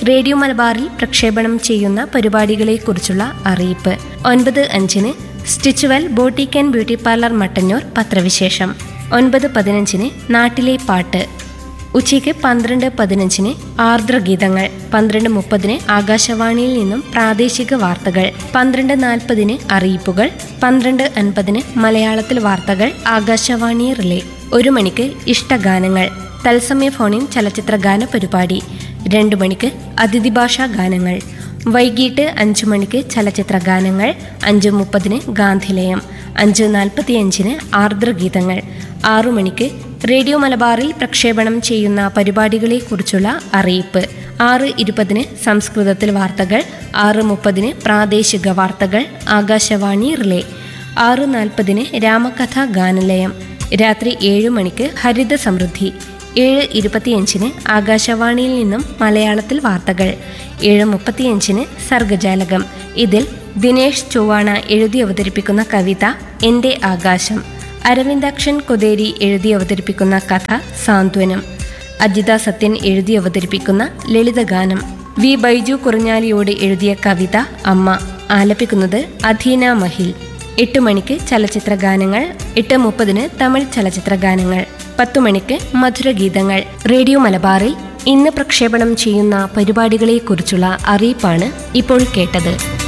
radio മലബാറിൽ പ്രക്ഷേപണം ചെയ്യുന്ന പരിപാടികളെക്കുറിച്ചുള്ള അറിയിപ്പ് ഒൻപത് അഞ്ചിന് സ്റ്റിച്ചുവൽ boutique and beauty parlour Mattannur പത്രവിശേഷം ഒൻപത് പതിനഞ്ചിന് നാട്ടിലെ പാട്ട് ഉച്ചയ്ക്ക് പന്ത്രണ്ട് പതിനഞ്ചിന് ആർദ്രഗീതങ്ങൾ പന്ത്രണ്ട് മുപ്പതിന് ആകാശവാണിയിൽ നിന്നും പ്രാദേശിക വാർത്തകൾ പന്ത്രണ്ട് നാൽപ്പതിന് അറിയിപ്പുകൾ പന്ത്രണ്ട് അൻപതിന് മലയാളത്തിൽ വാർത്തകൾ ആകാശവാണി റിലേ ഒരു മണിക്ക് ഇഷ്ടഗാനങ്ങൾ തത്സമയ ഫോണിൻ ചലച്ചിത്ര ഗാന പരിപാടി രണ്ടു മണിക്ക് അതിഥി ഭാഷാ ഗാനങ്ങൾ വൈകിട്ട് അഞ്ചു മണിക്ക് ചലച്ചിത്ര ഗാനങ്ങൾ അഞ്ച് മുപ്പതിന് ഗാന്ധിലയം അഞ്ച് നാൽപ്പത്തിയഞ്ചിന് ആർദ്രഗീതങ്ങൾ ആറു മണിക്ക് റേഡിയോ മലബാറിൽ പ്രക്ഷേപണം ചെയ്യുന്ന പരിപാടികളെക്കുറിച്ചുള്ള അറിയിപ്പ് ആറ് ഇരുപതിന് സംസ്കൃതത്തിൽ വാർത്തകൾ ആറ് മുപ്പതിന് പ്രാദേശിക വാർത്തകൾ ആകാശവാണി റിലേ ആറ് നാൽപ്പതിന് രാമകഥ ഗാനലയം രാത്രി ഏഴ് മണിക്ക് ഹരിത സമൃദ്ധി ഏഴ് ഇരുപത്തിയഞ്ചിന് ആകാശവാണിയിൽ നിന്നും മലയാളത്തിൽ വാർത്തകൾ ഏഴ് മുപ്പത്തിയഞ്ചിന് സർഗജാലകം ഇതിൽ ദിനേഷ് ചൊവ്വാണ എഴുതി അവതരിപ്പിക്കുന്ന കവിത എൻ്റെ ആകാശം അരവിന്ദാക്ഷൻ കൊതേരി എഴുതി അവതരിപ്പിക്കുന്ന കഥ സാന്ത്വനം അജിത സത്യൻ എഴുതി അവതരിപ്പിക്കുന്ന ലളിതഗാനം വി ബൈജു കുറിഞ്ഞാലിയോട് എഴുതിയ കവിത അമ്മ ആലപിക്കുന്നത് അധീന മഹിൽ എട്ട് മണിക്ക് ചലച്ചിത്ര ഗാനങ്ങൾ എട്ട് മുപ്പതിന് തമിഴ് ചലച്ചിത്ര ഗാനങ്ങൾ പത്തു മണിക്ക് മധുരഗീതങ്ങൾ റേഡിയോ മലബാറിൽ ഇന്ന് പ്രക്ഷേപണം ചെയ്യുന്ന പരിപാടികളെക്കുറിച്ചുള്ള അറിയിപ്പാണ് ഇപ്പോൾ കേട്ടത്